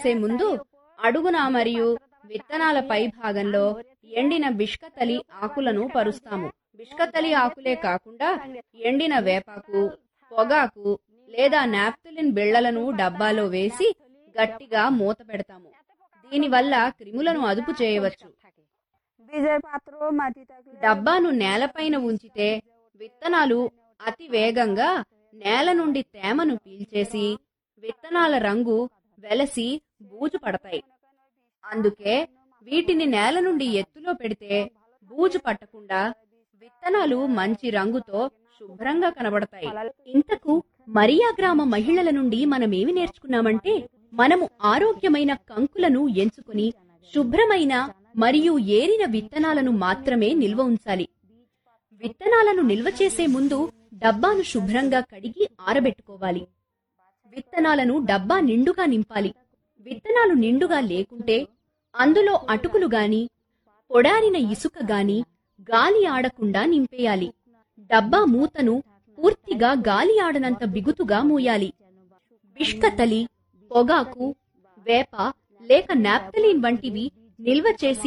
చేసే ముందు అడుగున మరియు విత్తనాల పై భాగంలో ఎండిన బిష్కతలి ఆకులను పరుస్తాము బిష్కతలి ఆకులే కాకుండా ఎండిన వేపాకు పొగాకు లేదా నాప్థలిన్ బిళ్లలను డబ్బాలో వేసి గట్టిగా మూత పెడతాము దీనివల్ల క్రిములను అదుపు చేయవచ్చు বীজের পাত্র মাটি থাকলে డబ్బాను నేలపైన ఉంచితే విత్తనాలు అతి వేగంగా నేల నుండి తేమను పీల్చేసి విత్తనాల రంగు వెలసి బూజు పడతాయి అందుకే వీటిని నేల నుండి ఎత్తులో పెడితే బూజు పట్టకుండా విత్తనాలు మంచి రంగుతో శుభ్రంగా కనబడతాయి ఇంతకు మరియా గ్రామ మహిళల నుండి మనమేమి నేర్చుకున్నామంటే మనము ఆరోగ్యమైన కంకులను ఎంచుకుని శుభ్రమైన మరియు ఏరిన విత్తనాలను మాత్రమే నిల్వ ఉంచాలి విత్తనాలను నిల్వ చేసే ముందు డబ్బాను శుభ్రంగా కడిగి ఆరబెట్టుకోవాలి విత్తనాలను డబ్బా నిండుగా నింపాలి విత్తనాలు నిండుగా లేకుంటే అందులో అటుకులు గాని పొడారిన ఇసుక గాని గాలి ఆడకుండా నింపేయాలి డబ్బా మూతను పూర్తిగా గాలి ఆడనంత బిగుతుగా మూయాలి బిష్కతలి పొగాకు వేప లేక నాప్తలీన్ వంటివి నిల్వ చేసి